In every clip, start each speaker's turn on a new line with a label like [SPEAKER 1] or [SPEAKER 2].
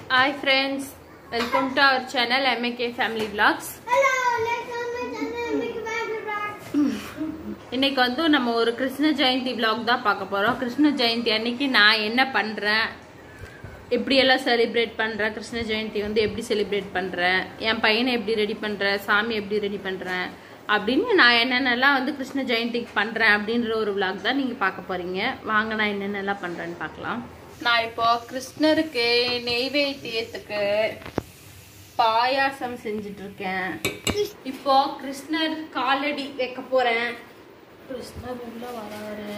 [SPEAKER 1] Hi friends welcome to our channel MAK family vlogs
[SPEAKER 2] Hello, let's go make a make a baby rock.
[SPEAKER 1] இன்னைக்கு வந்து நம்ம ஒரு Krishna Jayanthi vlog தான் பார்க்க போகிறோம் கிருஷ்ண ஜெயந்தி அன்னைக்கு நான் என்ன பண்ணுறேன் எப்படியெல்லாம் செலிப்ரேட் பண்ணுறேன் கிருஷ்ண ஜெயந்தி வந்து எப்படி செலிப்ரேட் பண்ணுறேன் என் பையனை எப்படி ரெடி பண்ணுறேன் சாமி எப்படி ரெடி பண்ணுறேன் அப்படின்னு நான் என்னென்னலாம் வந்து கிருஷ்ண ஜெயந்திக்கு பண்ணுறேன் அப்படின்ற ஒரு vlog தான் நீங்கள் பார்க்க போகிறீங்க வாங்க நான் என்னென்னலாம் பண்ணுறேன்னு பார்க்கலாம் நான் இப்போ கிருஷ்ணருக்கு நெய்வேத்தியத்துக்கு பாயாசம் செஞ்சுட்டு இருக்கேன் இப்போ கிருஷ்ணர் காலடி வைக்க போறேன் கிருஷ்ணர் உள்ள வராரு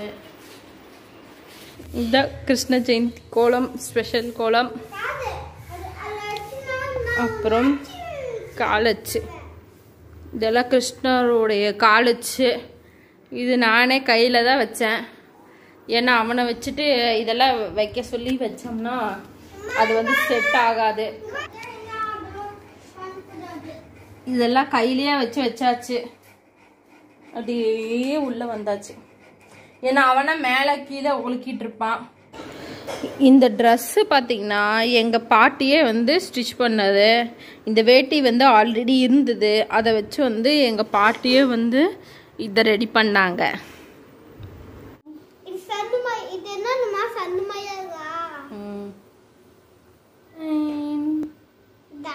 [SPEAKER 1] இந்த கிருஷ்ண ஜெயந்தி கோலம் ஸ்பெஷல் கோலம்
[SPEAKER 2] Father, அது- அது அடிச்சுனா நான்
[SPEAKER 1] அப்புறம் காலச்சு இதெல்லாம் கிருஷ்ணருடைய காலச்சு இது நானே கையில் தான் வச்சேன் ஏன்னா அவனை வச்சுட்டு இதெல்லாம் வைக்க சொல்லி வச்சோம்னா அது வந்து செட் ஆகாது இதெல்லாம் கையிலேயே வச்சு வச்சாச்சு அப்படியே உள்ள வந்தாச்சு ஏன்னா அவனை மேலே கீழே உலுக்கிட்டு இருப்பான் இந்த ட்ரெஸ்ஸு பார்த்தீங்கன்னா எங்கள் பாட்டியே வந்து ஸ்டிச் பண்ணது இந்த வேட்டி வந்து ஆல்ரெடி இருந்தது அதை வச்சு வந்து எங்கள் பாட்டியே வந்து இதை ரெடி பண்ணாங்க
[SPEAKER 2] இது சன்னுமா இது என்னமா சன்னுமையா இதா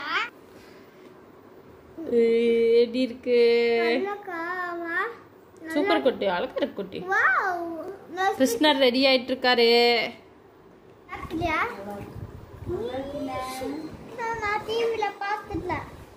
[SPEAKER 1] எப்படி இருக்கு
[SPEAKER 2] நல்லக்காவா
[SPEAKER 1] சூப்பர் குட்டி அழகா இருக்கு குட்டி
[SPEAKER 2] வாவ் நான்
[SPEAKER 1] கிருஷ்ணர் ரெடி ஆயிட்டு இருக்காரு
[SPEAKER 2] அப்படியா நான் நான் டிவில பார்த்துட்டல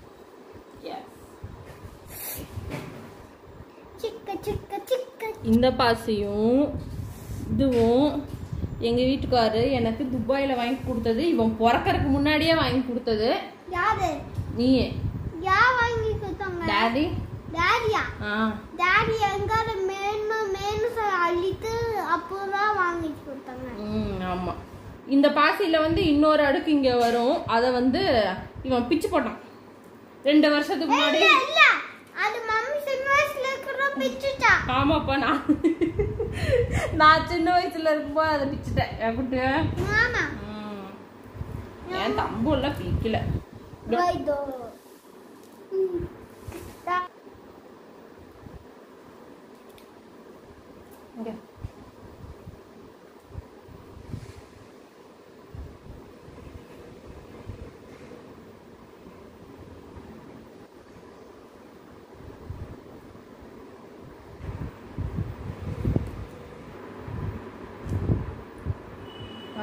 [SPEAKER 2] சிக்க சிக்க சிக்க
[SPEAKER 1] இந்த பாசியும் இதுவும் எங்கள் வீட்டுக்காரு எனக்கு துபாயில் வாங்கி கொடுத்தது இவன் பிறக்கறதுக்கு முன்னாடியே வாங்கி கொடுத்தது
[SPEAKER 2] யாரு
[SPEAKER 1] நீயே
[SPEAKER 2] யா வாங்கி கொடுத்தாங்க
[SPEAKER 1] டாடி
[SPEAKER 2] டாடியா
[SPEAKER 1] ஆ
[SPEAKER 2] டாடி எங்கார மேன்ம மேனு அள்ளிட்டு அப்போதான் வாங்கி கொடுத்தாங்க
[SPEAKER 1] ம் ஆமாம் இந்த பாசியில் வந்து இன்னொரு அடுக்கு இங்கே வரும் அதை வந்து இவன் பிச்சு போட்டான் ரெண்டு வருஷத்துக்கு முன்னாடி
[SPEAKER 2] இல்ல இல்ல அது மம்மி சின்ன வயசுல இருக்கிற பிச்சுட்டா
[SPEAKER 1] ஆமாப்பா நான் நான் சின்ன வயசுல இருக்கும்போது அதை பிச்சுட்டேன் என் குட்டி
[SPEAKER 2] மாமா
[SPEAKER 1] ம். என் தம்புலாம் பிக்கல
[SPEAKER 2] வைதோ ம். தா-
[SPEAKER 1] இங்க. ஆ.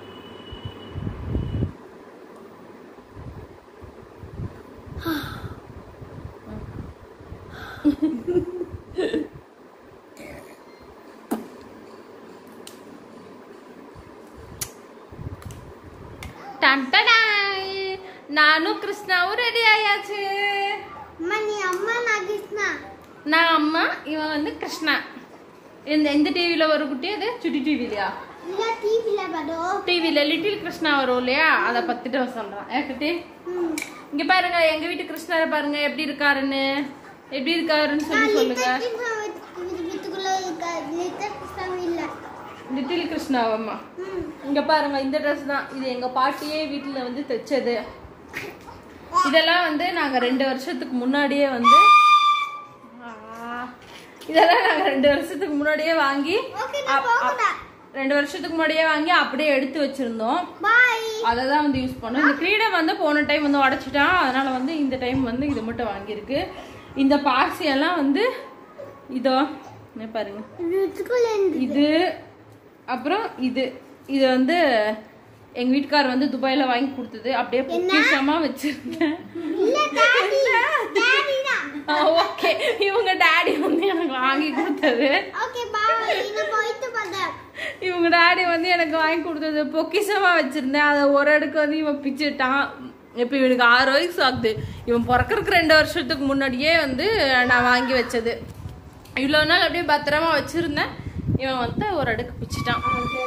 [SPEAKER 1] டன்டடாய். நானும் கிருஷ்ணாவும் ரெடி ஆயாச்சு
[SPEAKER 2] அம்மா நீ அம்மா நான் கிருஷ்ணா
[SPEAKER 1] நான் அம்மா இவன் வந்து கிருஷ்ணா இந்த எந்த டிவியில் வரும் குட்டி அது சுட்டி டிவிலையா
[SPEAKER 2] இல்ல டிவில பாரு
[SPEAKER 1] டிவியில் லிட்டில் கிருஷ்ணா வரும் இல்லையா அதை பத்திட்டு சொல்கிறான் ஏக்கிட்டே
[SPEAKER 2] ம்.
[SPEAKER 1] இங்க பாருங்க எங்க வீட்டு கிருஷ்ணரை பாருங்க எப்படி இருக்காருன்னு எப்படி இருக்காருன்னு சொல்லி
[SPEAKER 2] நான்
[SPEAKER 1] சொல்லுங்க
[SPEAKER 2] லிட்டர் கிருஷ்ணா வீட்டு- வீட்டுக்குள்ள இருக்க லிட்டர் கிருஷ்ணா இல்ல
[SPEAKER 1] லிட்டில் கிருஷ்ணாவம்மா
[SPEAKER 2] ம்.
[SPEAKER 1] இங்க பாருங்க இந்த ட்ரெஸ் தான் இது எங்க பாட்டியே வீட்டுல வந்து தைச்சது இதெல்லாம் வந்து நாங்க ரெண்டு வருஷத்துக்கு முன்னாடியே வந்து ஆ, இதெல்லாம் நாங்க ரெண்டு வருஷத்துக்கு முன்னாடியே வாங்கி
[SPEAKER 2] ஓகே நான்
[SPEAKER 1] அப்- அப்-
[SPEAKER 2] போகணும்
[SPEAKER 1] ரெண்டு வருஷத்துக்கு முன்னாடியே வாங்கி அப்படியே எடுத்து வச்சிருந்தோம்
[SPEAKER 2] பாய்
[SPEAKER 1] அதை தான் வந்து யூஸ் பண்ணோம் இந்த கிரீடம் வந்து போன டைம் வந்து உடச்சிட்டான் அதனால வந்து இந்த டைம் வந்து இது மட்டும் வாங்கியிருக்கு இந்த பாசி எல்லாம் வந்து இதோ இங்க பாருங்க
[SPEAKER 2] வீட்டுக்குள்ள இருந்து
[SPEAKER 1] இது அப்புறம் இது இது வந்து எங்க வீட்டுக்கார் வந்து துபாயில வாங்கி கொடுத்தது அப்படியே பொக்கிஷமா வச்சிருந்தேன்
[SPEAKER 2] இல்ல டாடி டாடி தான்
[SPEAKER 1] ஓகே இவங்க டாடி வந்து எனக்கு வாங்கி கொடுத்தது
[SPEAKER 2] ஓகே பாய் நான் போயிட்டு வந்தேன்
[SPEAKER 1] இவங்க டாடி வந்து எனக்கு வாங்கி கொடுத்தது பொக்கிஷமா வச்சிருந்தேன் அதை ஒரு அடுக்கு வந்து இவன் பிச்சுட்டான் இப்போ இவனுக்கு ஆறு வயசு ஆகுது இவன் பிறக்கறதுக்கு ரெண்டு வருஷத்துக்கு முன்னாடியே வந்து நான் வாங்கி வச்சது இவ்வளோ நாள் அப்படியே பத்திரமா வச்சிருந்தேன் இவன் வந்து ஒரு அடுக்கு பிச்சுட்டான்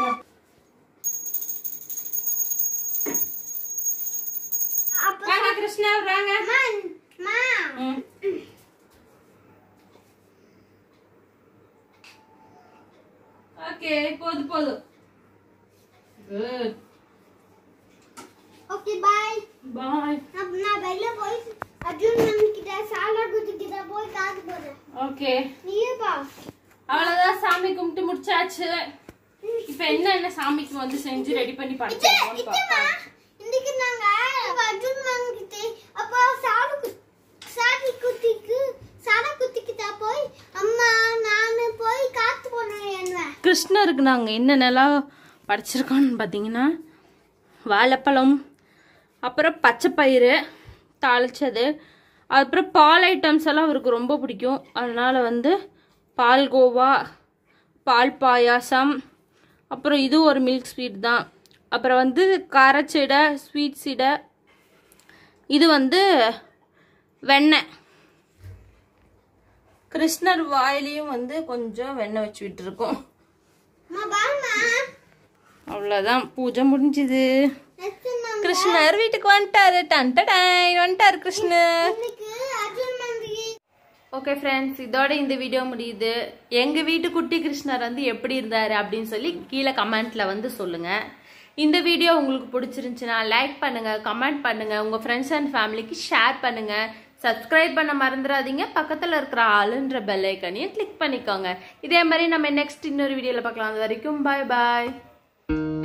[SPEAKER 2] அப்ப
[SPEAKER 1] வாங்க கிருஷ்ணா வாங்க
[SPEAKER 2] அம்மா மா
[SPEAKER 1] ம். ஓகே போதும் போதும் குட்
[SPEAKER 2] ஓகே
[SPEAKER 1] பாய்
[SPEAKER 2] நான் நான் வெளில போய் அர்ஜுன் மேம் கிட்ட சாலா குத்து கிட்ட போய் காசு போடுறேன்
[SPEAKER 1] ஓகே
[SPEAKER 2] நீயே பா
[SPEAKER 1] அவ்வளவுதான் சாமி கும்பிட்டு முடிச்சாச்சு இப்ப என்ன என்ன சாமிக்கு வந்து செஞ்சு ரெடி பண்ணி
[SPEAKER 2] இது
[SPEAKER 1] படைச்சிருக்கோம்னு
[SPEAKER 2] இதுமா
[SPEAKER 1] பார்ப்போம்
[SPEAKER 2] இன்னைக்கு நாங்க அர்ஜுன் மேம் கிட்ட அப்போ சாலு கு- சாதி குத்திக்கு சாலா குத்திக்கிட்ட போய் அம்மா நானு போய் காத்து போனேன் என்ன
[SPEAKER 1] கிருஷ்ணருக்கு நாங்கள் என்னென்னலாம் படைச்சிருக்கோம்னு பார்த்தீங்கன்னா வாழைப்பழம் அப்புறம் பச்சைப்பயிறு தாளிச்சது அப்புறம் பால் ஐட்டம்ஸ் எல்லாம் அவருக்கு ரொம்ப பிடிக்கும் அதனால் வந்து பால்கோவா பால் பாயாசம் அப்புறம் இது ஒரு மில்க் ஸ்வீட் தான் அப்புறம் வந்து காரச்சீடை ஸ்வீட் சீடை இது வந்து வெண்ணெய் கிருஷ்ணர் வாயிலையும் வந்து கொஞ்சம் வெண்ணெய் வச்சு விட்டுருக்கோம்
[SPEAKER 2] அம்மா பாருமா
[SPEAKER 1] அவ்வளோதான் பூஜை முடிஞ்சுது
[SPEAKER 2] நெக்ஸ்ட் நாங்க
[SPEAKER 1] கிருஷ்ணர் வீட்டுக்கு வந்துட்டாரு டன்டடாய் வந்துட்டாரு கிருஷ்ணர்
[SPEAKER 2] இன்னைக்கு அர்ஜுன் மேம்
[SPEAKER 1] ஓகே ஃப்ரெண்ட்ஸ் இதோட இந்த வீடியோ முடியுது எங்கள் வீட்டு குட்டி கிருஷ்ணர் வந்து எப்படி இருந்தார் அப்படின்னு சொல்லி கீழே கமெண்ட்ல வந்து சொல்லுங்க இந்த வீடியோ உங்களுக்கு பிடிச்சிருந்துச்சுன்னா லைக் பண்ணுங்க கமெண்ட் பண்ணுங்க உங்க ஃப்ரெண்ட்ஸ் அண்ட் ஃபேமிலிக்கு ஷேர் பண்ணுங்க சப்ஸ்கிரைப் பண்ண மறந்துடாதீங்க பக்கத்தில் இருக்கிற ஆளுன்ற பெல் ஐக்கனையும் கிளிக் பண்ணிக்கோங்க இதே மாதிரி நம்ம நெக்ஸ்ட் இன்னொரு வீடியோவில் பார்க்கலாம் அது வரைக்கும் பாய் பாய்